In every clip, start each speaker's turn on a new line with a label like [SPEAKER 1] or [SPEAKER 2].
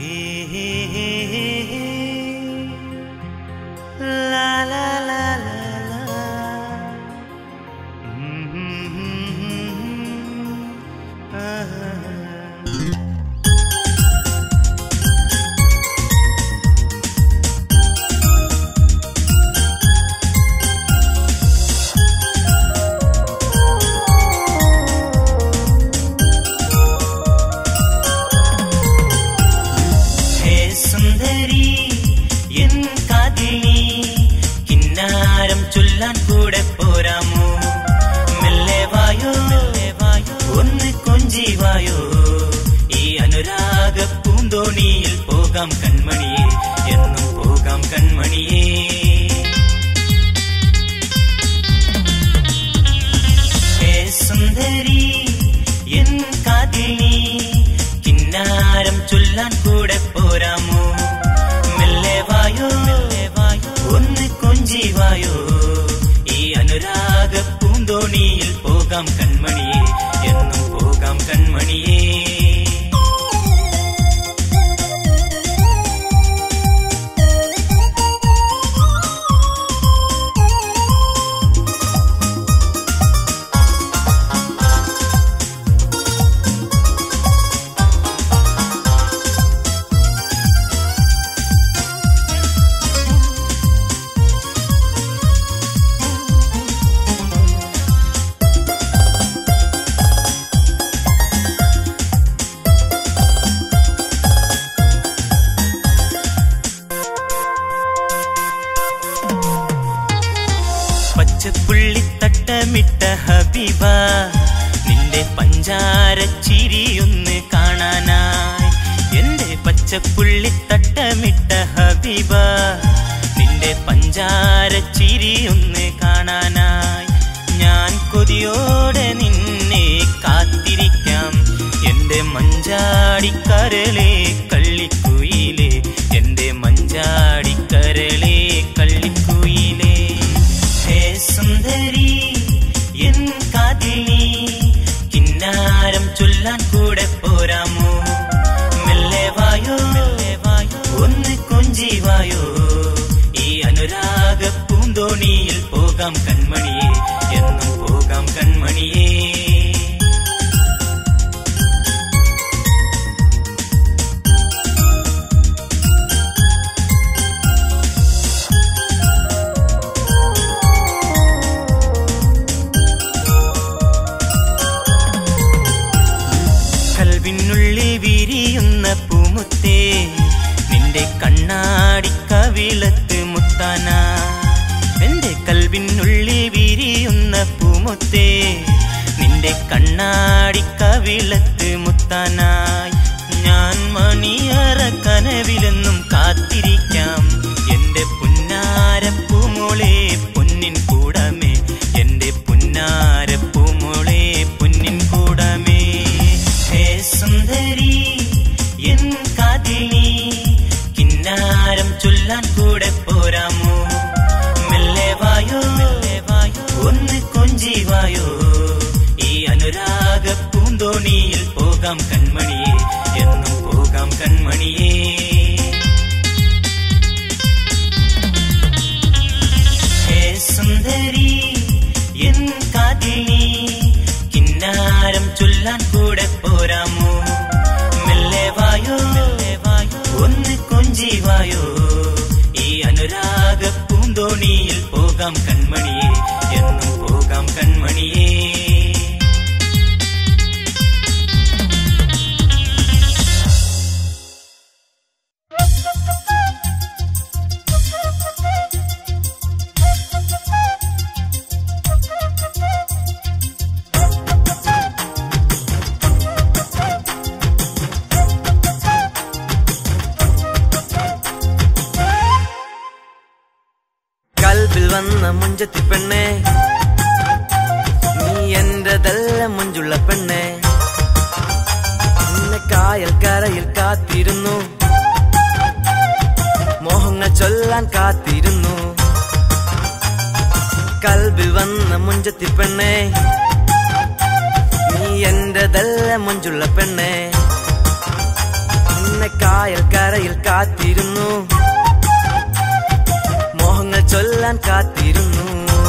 [SPEAKER 1] La la la la la. Ah. Hey സുന്ദരി എൻ കാതിനി കിന്നാരം ചൊല്ലാൻ കൂടെ പോരാമോ മെല്ലെ വായോ ഒന്ന് കൊഞ്ചി വായോ ഈ അനുരാഗ പൂന്തോണിയിൽ പോകാം കൺമണിയെ എന്നും പോകാം കൺമണിയേ ഹേ സുന്ദരി എൻ കാതിനി കിന്നാരം ചൊല്ലാൻ കൂടെ പോരാമോ മെല്ലെ വായോ ഒന്ന് കൊഞ്ചി വായോ ഈ അനുരാഗ പൂന്തോണിയിൽ പോകാം കൺമണിയെ എന്നും പോകാം കൺമണിയേ പച്ചപ്പുള്ളിത്തട്ടമിട്ട ഹബീബ നിന്റെ പഞ്ചാര ചിരിയൊന്ന് കാണാനായി എന്റെ പച്ചപ്പുള്ളിത്തട്ടമിട്ട ഹബീബ നിന്റെ പഞ്ചാര ചിരിയൊന്ന് കാണാനായി ഞാൻ കൊതിയോടെ നിന്നെ കാത്തിരിക്കാം എന്റെ മഞ്ചാടിക്കരളെ കള്ളിക്കുയിലേ എന്റെ മഞ്ചാടിക്കരളെ കള്ളിക്കുയിലേ ഹേ സുന്ദരി എൻ കാതിനി കിന്നാരം ചൊല്ലാൻ കൂടെ പോരാമോ മെല്ലെ വായോ ഒന്ന് കൊഞ്ചി വായോ ഈ അനുരാഗ പൂന്തോണിയിൽ പോകാം കൺമണിയെ എന്നും പോകാം കൺമണിയേ കൽവിനുള്ളിൽ വിരിയുന്ന പൂമുത്തേ നിന്റെ കണ്ണാടി കവിളത്ത് മുത്താന എന്റെ കൽവിനുള്ളിൽ വിരിയുന്ന പൂമുത്തേ നിന്റെ കണ്ണാടി കവിളത്ത് മുത്താനായി ഞാൻ മണിയറ കനവിലെന്നും കാത്തിരിക്കാം എന്റെ പുന്നാര പൂമോളെ പൊന്നിൻ കൂടമേ എന്റെ പുന്നാര പൂമോളെ പൊന്നിൻ കൂടമേ ഹേ സുന്ദരി എൻ കാതിനി കിന്നാരം ചൊല്ലാൻ കൂടെ പോരാമോ മെല്ലെ വായോ ഒന്ന് കൊഞ്ചി വായോ ഈ അനുരാഗ പൂന്തോണിയിൽ പോകാം കൺമണിയെ എന്നും പോകാം കൺമണിയേ ഹേ സുന്ദരി എൻ കാതിനി കിന്നാരം ചൊല്ലാൻ കൂടെ പോരാമോ മെല്ലെ വായോ ഒന്ന് കൊഞ്ചി വായോ ഈ അനുരാഗ പൂന്തോണിയിൽ പോകാം കൺമണിയെ എന്നും പോകാം കൺമണിയേ
[SPEAKER 2] കൽബിൽ വന്ന മുഞ്ചത്തി പെണ്ണെ നീ എന്റെതല്ല മുഞ്ചുള്ള പെണ്ണെ നിന്നെ കായൽ കരയിൽ കാത്തിരുന്നു മോഹങ്ങൾ ചൊല്ലാൻ കാത്തിരുന്നു കൽബിൽ വന്ന മുഞ്ചത്തി പെണ്ണെ നീ എന്റെതല്ല മുഞ്ചുള്ള പെണ്ണെ നിന്നെ കായൽ കര കാത്തിരുന്നു മോഹങ്ങൾ ചൊല്ലാൻ കാത്തിരുന്നു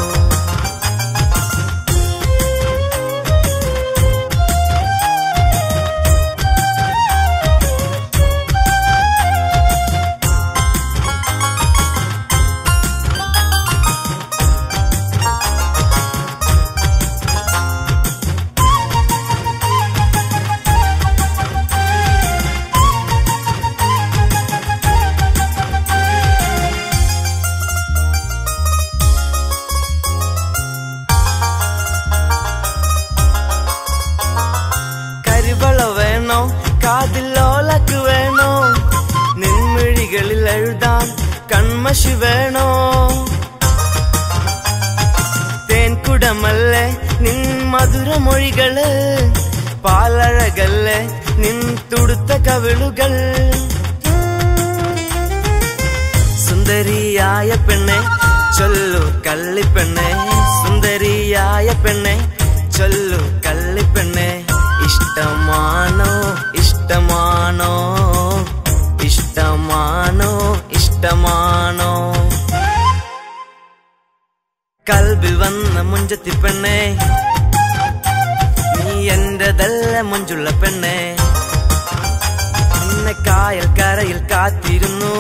[SPEAKER 2] കരിവള വേണോ കാതിലോലക്ക് വേണോ നിൻമിഴികളിൽ എഴുതാൻ കൺമഷി വേണോ തേൻകുടമല്ലേ നിൻ മധുരമൊഴികള് പാലഴകല്ലേ നിൻ തുടുത്ത കവിളുകൾ സുന്ദരിയായ പെണ്ണെ ചൊല്ലു കള്ളിപ്പെണ്ണെ സുന്ദരിയായ പെണ്ണെ ചൊല്ലു കള്ളിപ്പെണ്ണെ ഇഷ്ടമാണോ ഇഷ്ടമാണോ ഇഷ്ടമാണോ ഇഷ്ടമാണോ കൽബിൽ വന്ന മുഞ്ചത്തി പെണ്ണെ നീ എന്റെതല്ല മുഞ്ചുള്ള പെണ്ണെ നിന്നെ കായൽ കരയിൽ കാത്തിരുന്നു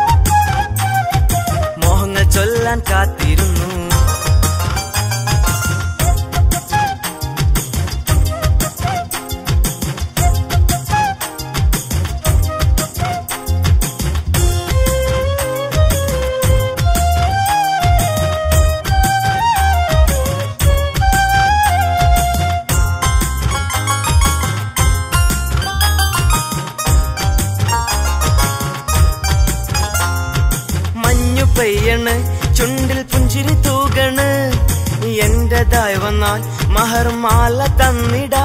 [SPEAKER 2] മോഹങ്ങൾ ചൊല്ലാൻ കാത്തിരുന്നു മഞ്ഞു പെയ്യണ് ചുണ്ടിൽ പുഞ്ചിരി തൂകണ് എന്റേതായി വന്നാൽ മഹർമാല തന്നിടാ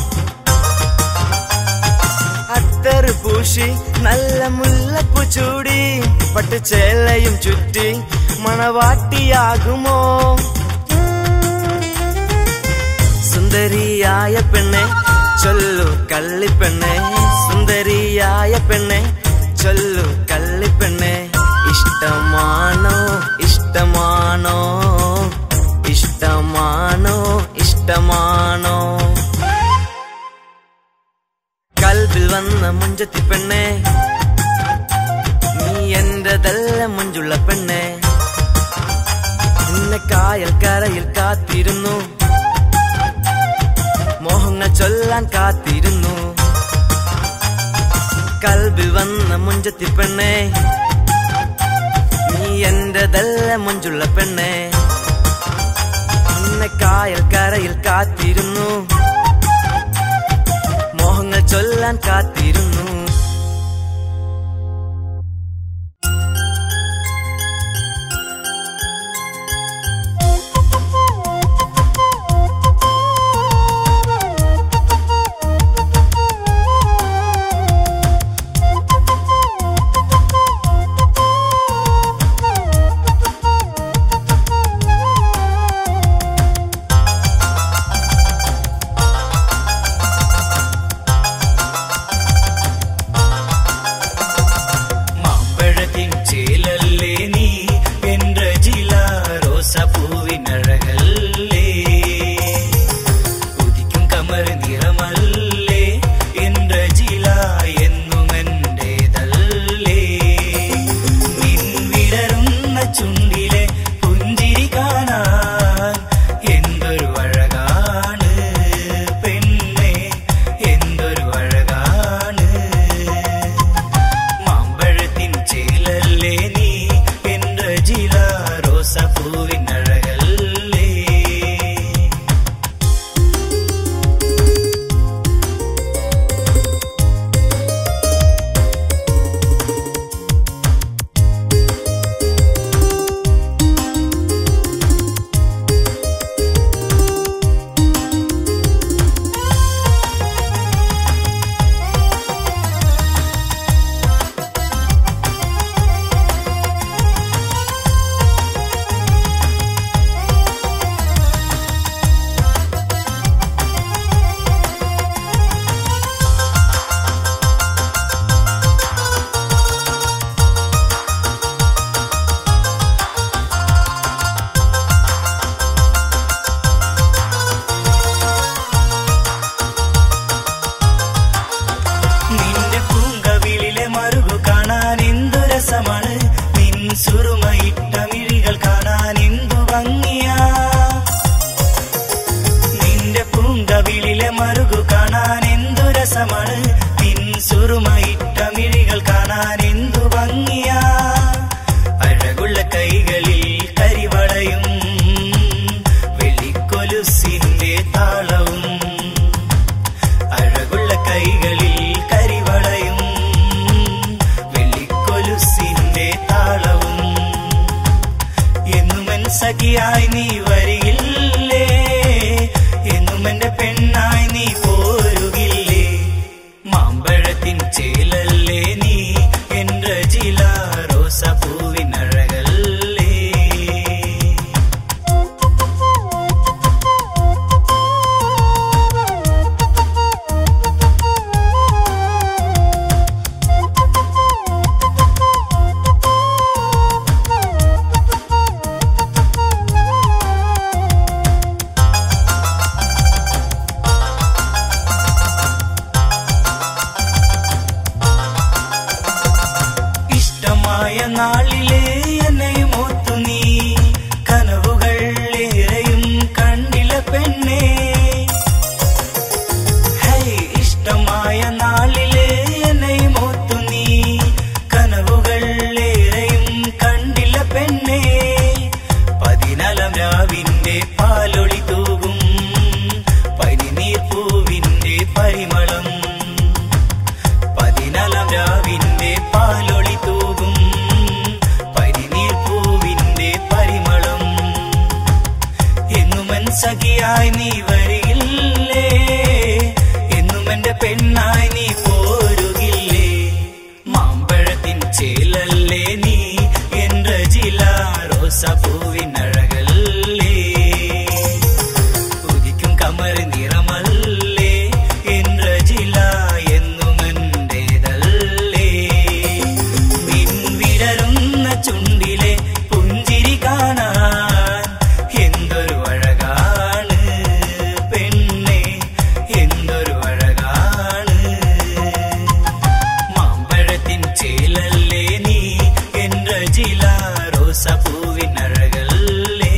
[SPEAKER 2] അത്തറ് പൂശി നല്ല മുല്ലപ്പൂ ചൂടി പട്ടുചേലയും ചുറ്റി മണവാട്ടിയാകുമോ സുന്ദരിയായ പെണ്ണെ ചൊല്ലു കള്ളിപ്പെണ്ണെ സുന്ദരിയായ പെണ്ണെ ചൊല്ലു കള്ളിപ്പെണ്ണെ ഇഷ്ടമാണോ ഇഷ്ടമാണോ ഇഷ്ടമാണോ ഇഷ്ടമാണോ കൽബിൽ വന്ന മുഞ്ചത്തി പെണ്ണെ നീ എന്റെതല്ല മുഞ്ചുള്ള പെണ്ണെ നിന്നെ കായൽ കരയിൽ കാത്തിരുന്നു മോഹങ്ങൾ ചൊല്ലാൻ കാത്തിരുന്നു കൽബിൽ വന്ന മുഞ്ചത്തി പെണ്ണെ നീ എന്റെതല്ല മുഞ്ചുള്ള പെണ്ണെ നിന്നെ കായൽ കരയിൽ കാത്തിരുന്നു മോഹങ്ങൾ ചൊല്ലാൻ കാത്തിരുന്നു
[SPEAKER 3] സഖിയായി നീ വരികില്ലേ എന്നും എന്റെ പെണ്ണായി നീ പോരുകില്ലേ മാമ്പഴത്തിൻ ചേലല്ലേ നീ എன்ற ജില റോസപ്പൂവിനഴകല്ലേ ഇഷ്ടമായ നാളിലെ എന്നെയും ഓർത്തു നീ കനവുകൾ ഏറെയും കണ്ടില്ല പെണ്ണേ ഹൈ ഇഷ്ടമായ നാളിലെ എന്നെയും ഓർത്തു നീ കനവുകൾ ഏറെയും കണ്ടില്ല പെണ്ണേ പതിനാലാം രാവിന്റെ പാലൊളി തൂകും പനിനീർ പൂവിന്റെ പരിമളം പതിനാലാം രാവിന്റെ പാലൊളി തൂകും പരിനീർ പൂവിന്റെ പരിമളം എന്നും എൻ സഖിയായി നീ വരികില്ലേ എന്നും എന്റെ പെണ്ണായി നീ പോരുകില്ലേ മാമ്പഴത്തിൻ ചേലല്ലേ നീ എன்ற ജില റോസപ്പൂവിനഴകല്ലേ ഉദിക്കും കമർ നിറമല്ലേ എன்ற ജില എന്നും എന്റേതല്ലേ നിൻ വിടരുന്ന ചുണ്ടിലെ പുഞ്ചിരി കാണാൻ എന്തൊരു അഴകാണ് പെണ്ണെ എന്തൊരു അഴകാണ് മാമ്പഴത്തിൻ ചേലല്ലേ നീ എன்ற ജില റോസപ്പൂവിനഴകല്ലേ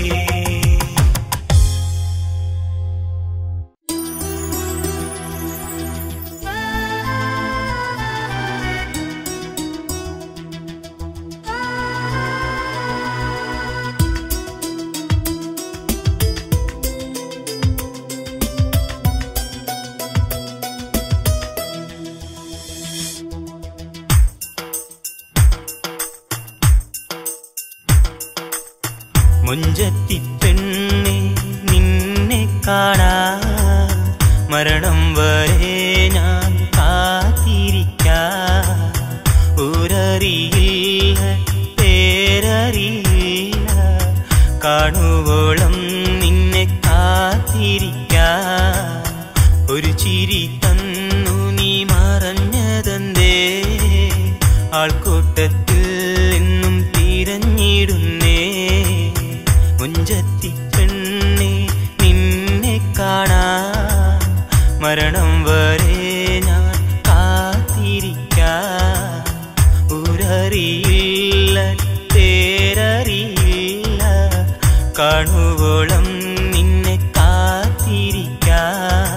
[SPEAKER 1] മുഞ്ചത്തി പെണ്ണെ നിന്നെ കാണാൻ മരണം വരെ ഞാൻ കാത്തിരിക്കാം ഊരറിയില്ല പേരറിയില്ല കാണുവോളം നിന്നെ കാത്തിരിക്കാം ഒരു ചിരി തന്നു നീ മറഞ്ഞതെന്തേ ആൾക്കൂട്ടത്തിൽ എന്നും തിരഞ്ഞിടുന്നേ മുഞ്ചത്തി പെണ്ണെ നിന്നെ കാണാൻ മരണം വരെ ഞാൻ കാത്തിരിക്കാം ഊരറിയില്ല പേരറിയില്ല കാണുവോളം നിന്നെ കാത്തിരിക്കാം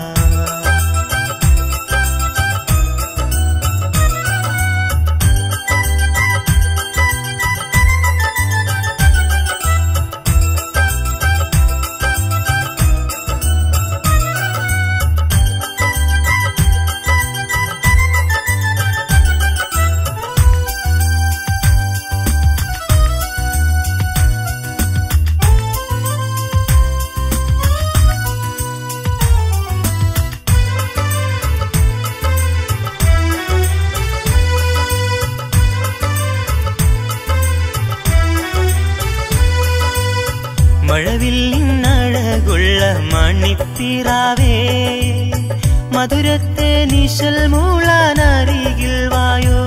[SPEAKER 1] മഴവില്ലിനഴകുള്ള മണിപ്പിറാവേ മധുരത്തെ നിശൽ മൂളാനരികിൽ വായോ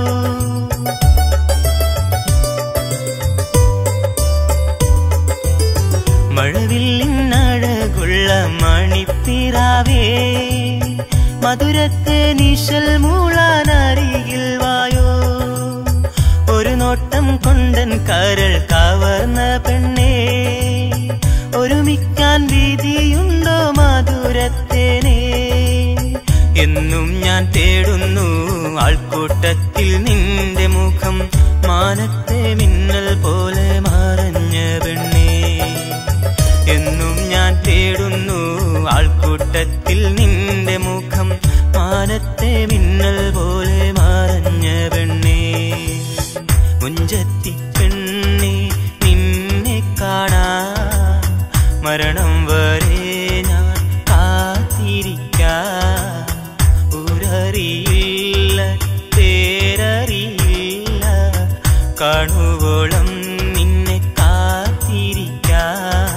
[SPEAKER 1] മഴവില്ലിനഴകുള്ള മണിപ്പിറാവേ മധുരത്തെ നിശൽ മൂളാനരികിൽ വായോ ഒരു നോട്ടം കൊണ്ടൻ കരൾ കവർന്ന പെണ്ണേ ഒരുമിക്കാൻ വിധിയുണ്ടോ മധുരത്തേനെ എന്നും ഞാൻ തേടുന്നു ആൾക്കൂട്ടത്തിൽ നിന്റെ മുഖം മാനത്തെ മിന്നൽ പോലെ മറഞ്ഞ പെണ്ണേ എന്നും ഞാൻ തേടുന്നു ആൾക്കൂട്ടത്തിൽ നിന്റെ മുഖം മാനത്തെ മിന്നൽ പോലെ മറഞ്ഞ പെണ്ണേ മുഞ്ചത്തി പെണ്ണെ നിന്നെ കാണാൻ കാണുവോളം നിന്നെ കാത്തിരിക്കാം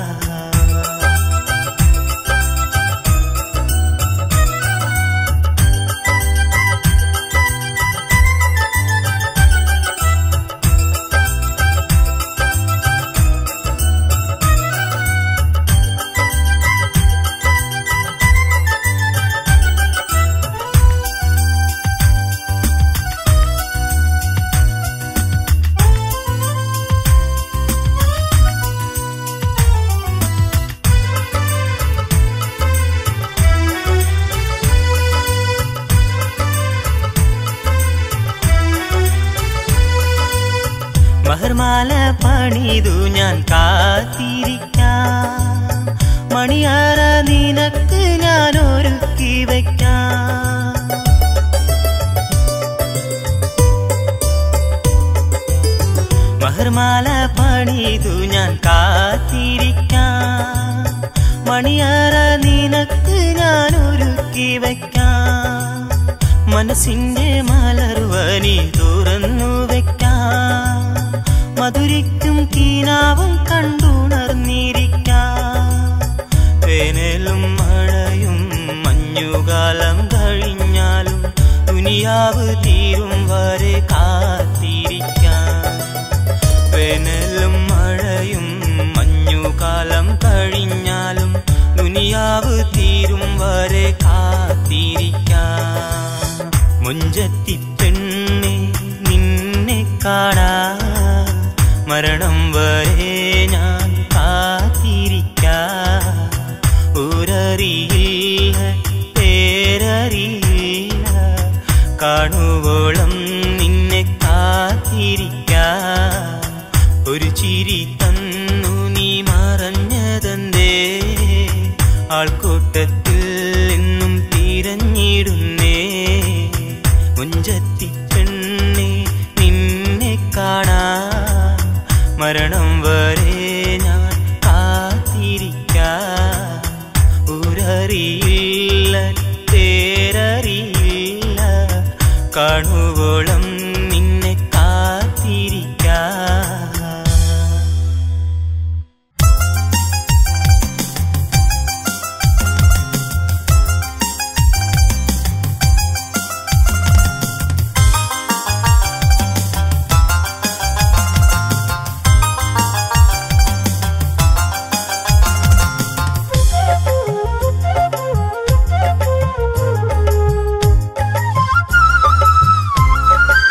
[SPEAKER 1] മഹർമാല പണിതു ഞാൻ കാത്തിരിക്കാം മണിയാറ നിനക്ക് ഞാൻ ഒരുക്കി വയ്ക്കാം മഹർമാല പണിതു ഞാൻ കാത്തിരിക്കാം മണിയാറ നിനക്ക് ഞാൻ ഒരുക്കി വയ്ക്കാം മനസ്സിന്റെ മലർവനി തുറന്നു വെക്കാം മധുരിക്കും കീനാവും കണ്ടുണർന്നിരിക്കാം വേനലും മഴയും മഞ്ഞുകാലം കഴിഞ്ഞാലും ദുനിയാവ് തീരും വരെ കാത്തിരിക്കാം വേനലും മഴയും മഞ്ഞുകാലം കഴിഞ്ഞാലും ദുനിയാവ് തീരും വരെ കാത്തിരിക്കാം മുഞ്ചത്തി പെണ്ണെ നിന്നെ കാണാ മരണം വരെ ഞാൻ കാത്തിരിക്കാം ഊരറിയില്ല പേരറിയില്ല കാണുവോളം നിന്നെ കാത്തിരിക്കാം ഒരു ചിരി തന്നു നീ മറഞ്ഞതെന്തേ ആൾക്കൂട്ടത്തിൽ എന്നും തിരഞ്ഞിടുന്നേ മുഞ്ചത്തി പെണ്ണെ നിന്നെ കാണാൻ മരണം വരെ ഞാൻ കാത്തിരിക്കാം ഊരറിയില്ല പേരറിയില്ല കാണുവോളം നിന്നെ കാത്തിരിക്കാം
[SPEAKER 4] Thank you.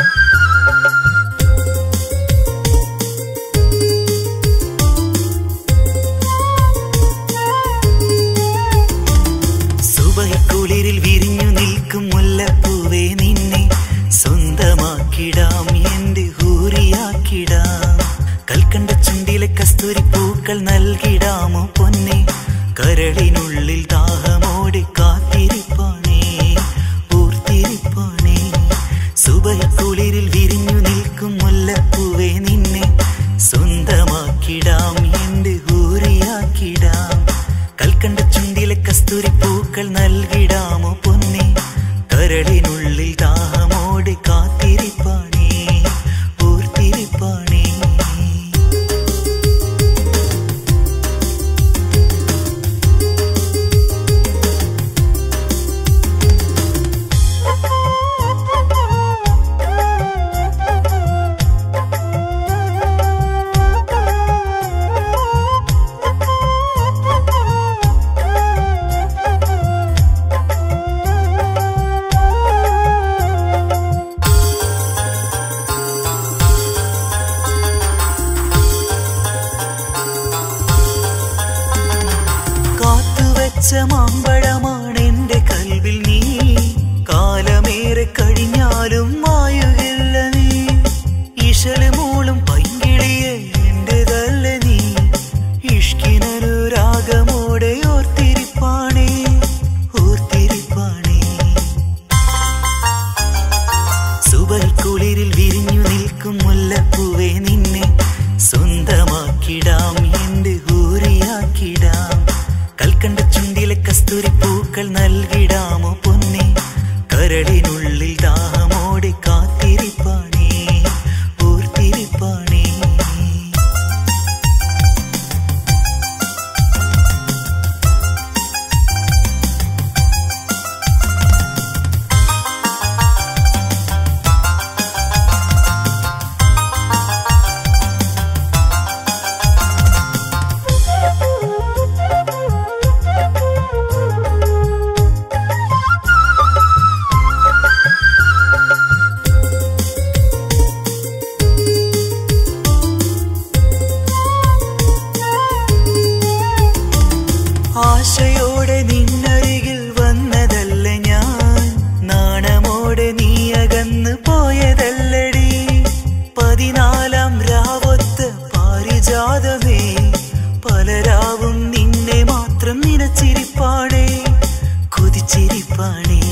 [SPEAKER 1] നിന്ന് പോയതല്ലടി പതിനാലാം രാവത്ത് പാരിജാതമേ പലരാവും നിന്നെ മാത്രം നിനച്ചിരിപ്പാണേ കൊതിച്ചിരിപ്പാണേ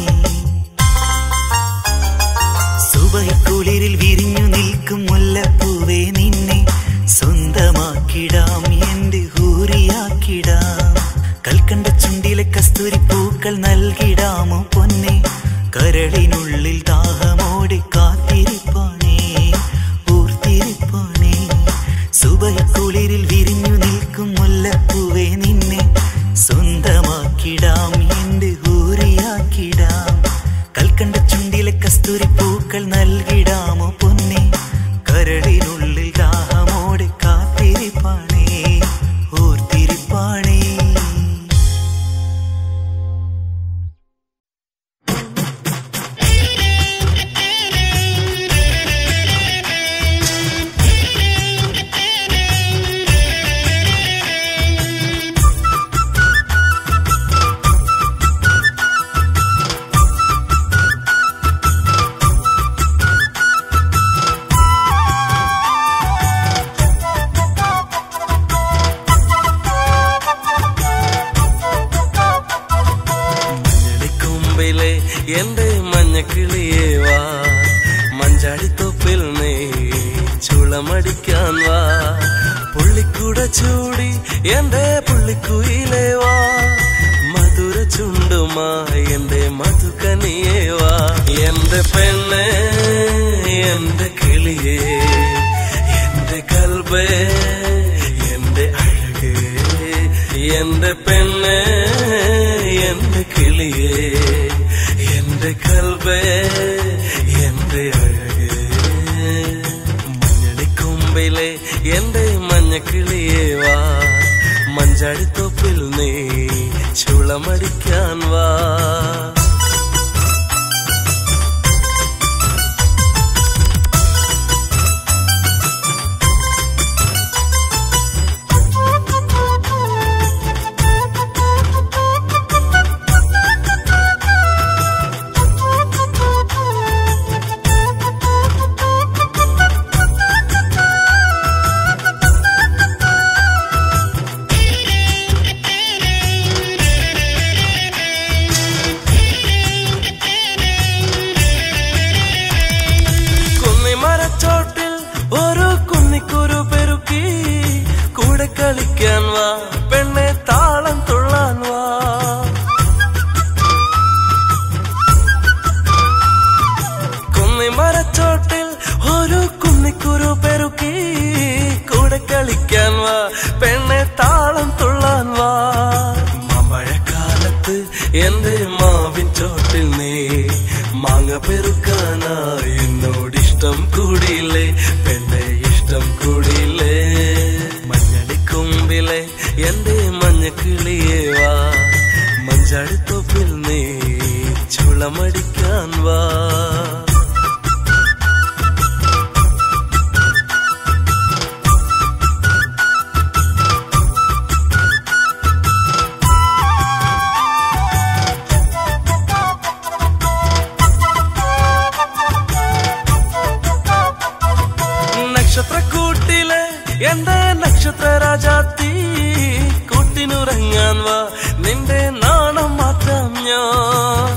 [SPEAKER 1] സുബൈക്കുളിരിൽ വിരിഞ്ഞു നിൽക്കും മുല്ലപ്പൂവേ നിന്നെ സ്വന്തമാക്കിടാം എന്റെ ഹൂറിയാക്കിടാം കൽക്കണ്ട ചുണ്ടിലെ കസ്തൂരി പൂക്കൾ നൽകിടാമോ പൊന്നെ കരളിനുള്ളിൽ ദാഹമോടെ കാത്തിരിപ്പാണേ ഊർത്തിരിപ്പാണേ സുബൈക്കുളിരിൽ വിരിഞ്ഞു നിൽക്കും മുല്ലപ്പൂവേ നിന്നെ സ്വന്തമാക്കിടാം എന്റെ ഹൂറിയാക്കിടാം കൽക്കണ്ട ചുണ്ടിലെ കസ്തൂരി പൂക്കൾ നൽകിടാമോ പൊന്നെ കരളിനുള്ളിൽ ദാഹമോടെ കാത്തിരിപ്പാണേ ഓർത്തിരിപ്പാണേ
[SPEAKER 4] മഞ്ഞളിക്കൊമ്പിലെ എന്റെ മഞ്ഞക്കിളിയേ വാ മഞ്ചാടിത്തൊപ്പിൽ നീ ചുളമടിക്കാൻ വാ പുള്ളിക്കൂട ചൂടി എന്റെ പുള്ളിക്കുയിലേ വാ മധുര ചുണ്ടുമായി എന്റെ മധുക്കനിയേ വാ എന്റെ പെണ്ണെ എന്റെ കിളിയേ എന്റെ കൽബേ എന്റെ അഴകേ എന്റെ പെണ്ണെ എന്റെ കിളിയേ എന്റെ കൽബേ എന്റെ അഴകേ മഞ്ഞളിക്കൊമ്പിലെ എന്റെ മഞ്ഞക്കിളിയേ വാ മഞ്ചാടിത്തൊപ്പിൽ നീ ചുളമടിക്കാൻ വാ കുന്നിമരച്ചോട്ടിൽ ഒരു കുന്നിക്കുരു പെരുക്കി കൂടെ കളിക്കാൻ വാ പെണ്ണെ താളം തുള്ളാൻ വാ കുന്നിമരച്ചോട്ടിൽ ഒരു കുന്നിക്കുരു പെരുക്കി കൂടെ കളിക്കാൻ വാ പെണ്ണെ താളം തുള്ളാൻ വാ മഴക്കാലത്ത് എന്റെ മാവിൻ ചോട്ടിൽ നീ മാങ്ങ പെരുക്കാനായി എന്നോടിഷ്ടം കൂടിയില്ലേ പെണ്ണെ ഇഷ്ടം കൂടിയില്ലേ മഞ്ഞളിക്കൊമ്പിലെ എന്റെ മഞ്ഞക്കിളിയേ വാ മഞ്ചാടിത്തൊപ്പിൽ നീ ചുളമടിക്കാൻ വാ നക്ഷത്രക്കൂട്ടിലെ എന്റെ നക്ഷത്ര രാജാത്തി കൂട്ടിനുറങ്ങാൻ വാ നിന്റെ നാണം മാറ്റാം ഞാൻ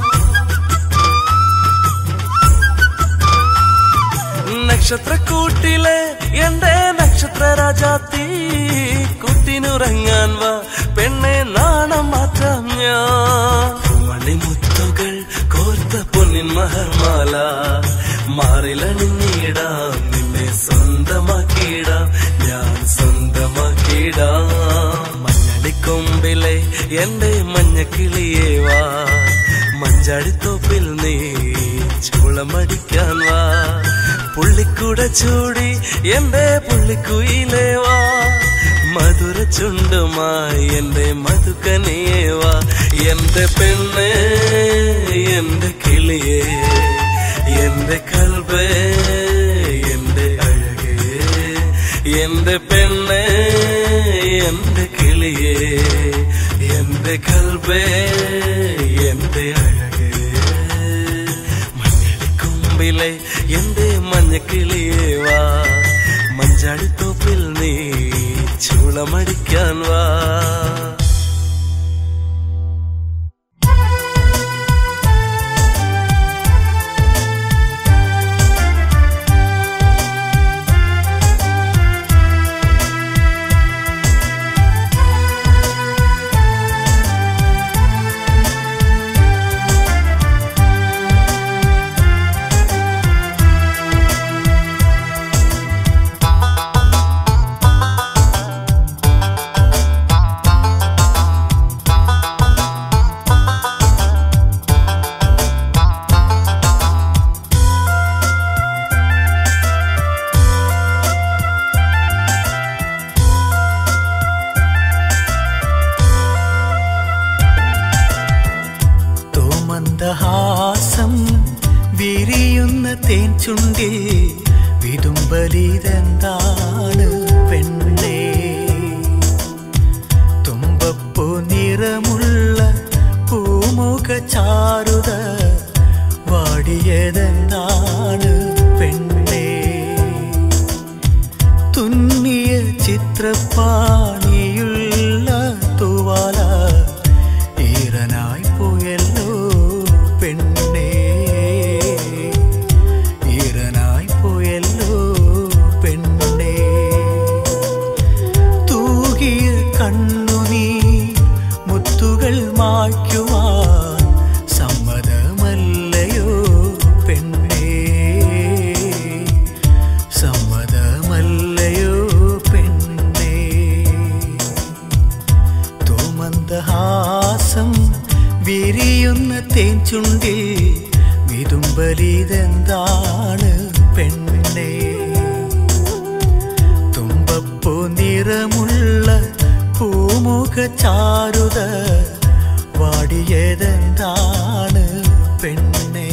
[SPEAKER 4] നക്ഷത്രക്കൂട്ടിലെ എന്റെ നക്ഷത്ര രാജാത്തി കൂട്ടിനുറങ്ങാൻ വാ പെണ്ണെ നാണം മാറ്റാം ഞാൻ മണിമുത്തുകൾ കോർത്ത പൊന്നിൻ മഹർമാല മാറിലണിഞ്ഞിടാം നിന്നെ സ്വന്തമാക്കിയിടാം ഞാൻ സ്വന്തമാക്കിയിടാം മഞ്ഞളിക്കൊമ്പിലെ എന്റെ മഞ്ഞക്കിളിയേ വാ മഞ്ചാടിത്തോപ്പിൽ നീ ചൂളമടിക്കാൻ വാ പുള്ളിക്കൂട ചൂടി എന്റെ പുള്ളിക്കുയിലേ വാ മധുര ചുണ്ടുമായി എന്റെ മധുക്കനിയേ വാ എന്റെ പെണ്ണ് എന്റെ കിളിയേ എന്റെ കൽബേ എന്റെ അഴകേ എന്റെ പെണ്ണ് എന്റെ കിളിയേ എന്റെ കൽബേ എന്റെ അഴകേ മഞ്ഞളിക്കൊമ്പിലെ മഞ്ഞില്ലേ എന്റെ മഞ്ഞക്കിളിയേ വാ മഞ്ചാടിത്തോപ്പിൽ നീ ചൂളമടിക്കാൻ വാ
[SPEAKER 5] തോമന്ദഹാസം വിരിയുന്ന തേൻ ചുണ്ടിൽ വിതുമ്പലിതെന്താണ് പെണ്ണേ തുമ്പപ്പൂ നിറമുള്ള പൂമുഖ ചാരുത വാടിയതെന്താണ് പെണ്ണേ തുന്നിയ ചിത്രപ്പാണിയുള്ള തൂവാല ഈറനായി പോയല്ലോ പെണ്ണേ ഈറനായി പോയല്ലോ പെണ്ണേ തൂകിയ കണ്ണുനീ മുത്തുകൾ മായ്ക്കുവാൻ സമ്മതമല്ലയോ പെണ്ണേ സമ്മതമല്ലയോ പെണ്ണേ തോമന്ദഹാസം വിരിയുന്ന തേൻ ചുണ്ടിൽ വിതുമ്പലിതെന്താണ് പെണ്ണേ തുമ്പപ്പൂ നിറമുള്ള പൂമുഖ ചാരുത വാടിയതെന്താണ് പെണ്ണേ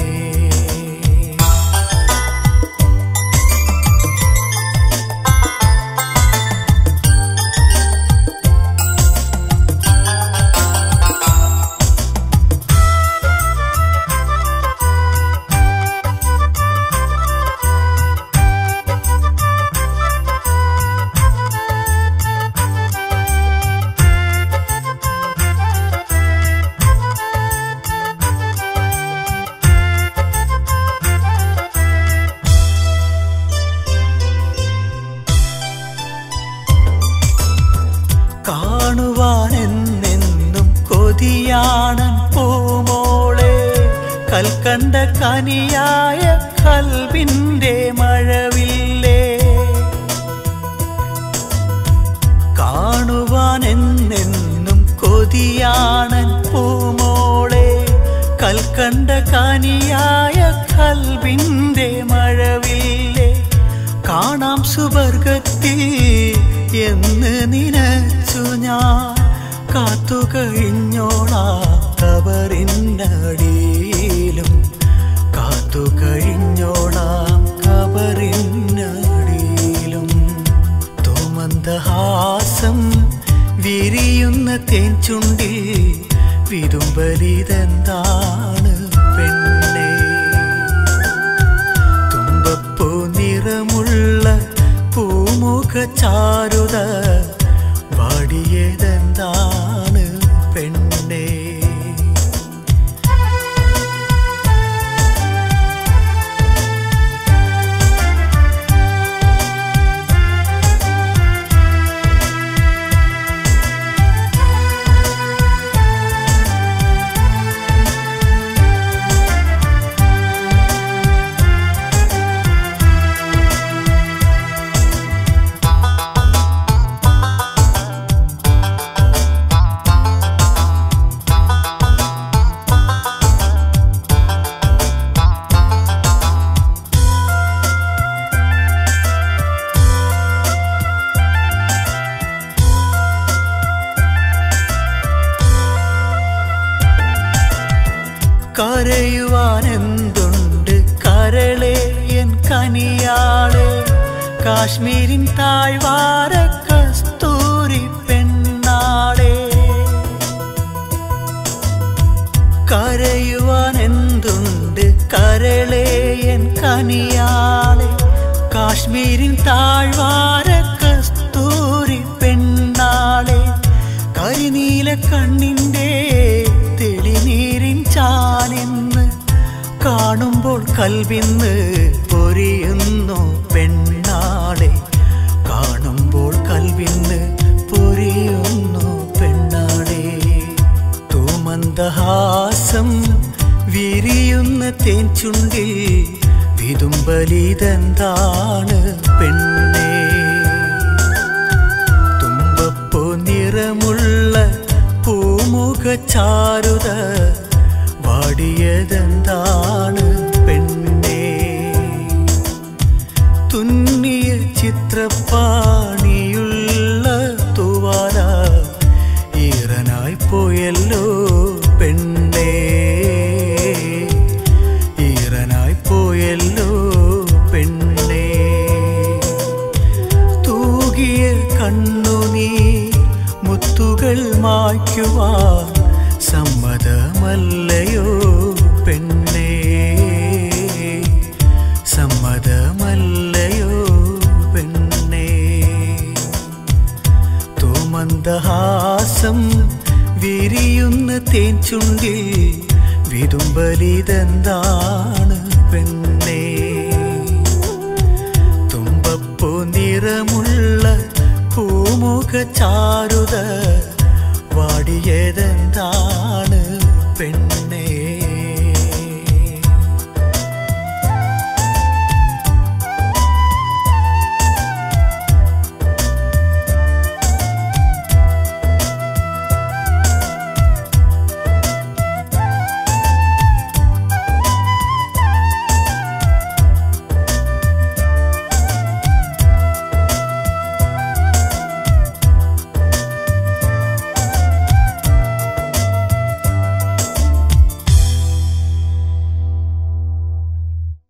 [SPEAKER 5] കാണുവാനെന്നെന്നും കൊതിയാണൻ പൂമോളെ കൽക്കണ്ട കനിയായ കൽവിൻ്റെ മഴവില്ലേ കാണുവാനെന്നെന്നും കൊതിയാണൻ പൂമോളെ കൽക്കണ്ട കനിയായ കൽവിൻ്റെ മഴവില്ലേ കാണാം സുവർഗത്തിൽ എന്ന് നിനച്ചു ഞാൻ കാത്തു കഴിഞ്ഞോളാം കബറിനടിയിലും കാത്തു കഴിഞ്ഞോളാം കബറിനടിയിലും തോമന്ദഹാസം വിരിയുന്ന തേൻ ചുണ്ടിൽ വിതുമ്പലിതെന്താണ് പെണ്ണേ തുമ്പപ്പൂ നിറമുള്ള പൂമുഖ ചാരുത വാടിയതെന്താണ് പെണ്ണേ കരയുവാനെന്തുണ്ട് കരളെ എൻ കനിയാളെ കാശ്മീരിൻ താഴ്വാര കസ്തൂരി പെണ്ണാളെ കരയുവാനെന്തുണ്ട് കരളേ എൻ കനിയാളെ കാശ്മീരിൻ താഴ്വാര കസ്തൂരി പെണ്ണാളെ കരിനീല കണ്ണിൻ്റെ തെളിനീരിൻ ചാലിന്ന് കാണുമ്പോൾ കൽവിന്ന് പൊരിയുന്നു പെണ്ണാളെ കാണുമ്പോൾ കൽവിന്ന് പൊരിയുന്നു പെണ്ണാളെ തൂമന്ദഹാസം വിരിയുന്ന തേൻ ചുണ്ടിൽ വിതുമ്പലിതെന്താണ് പെണ്ണേ തുമ്പപ്പൂ നിറമുള്ള പൂമുഖ ചാരുത വാടിയതെന്താണ് പെണ്ണേ തുന്നിയ ചിത്രപ്പാണിയുള്ള തുവാല ഈറനായി പോയല്ലോ പെണ്ണേ ഈറനായി പോയല്ലോ പെണ്ണേ തൂകിയ കണ്ണുനീ മുത്തുകൾ മായ്ക്കുവാൻ സമ്മതമല്ലയോ പെണ്ണേ സമ്മതമല്ലയോ പെണ്ണേ തൂമന്ദഹാസം വിരിയുന്ന തേൻ ചുണ്ടിൽ വിതുമ്പലിതെന്താണ് പെണ്ണേ തുമ്പപ്പൂ നിറമുള്ള പൂമുഖ ചാരുത വാടിയതെന്താണ് പെണ്ണേ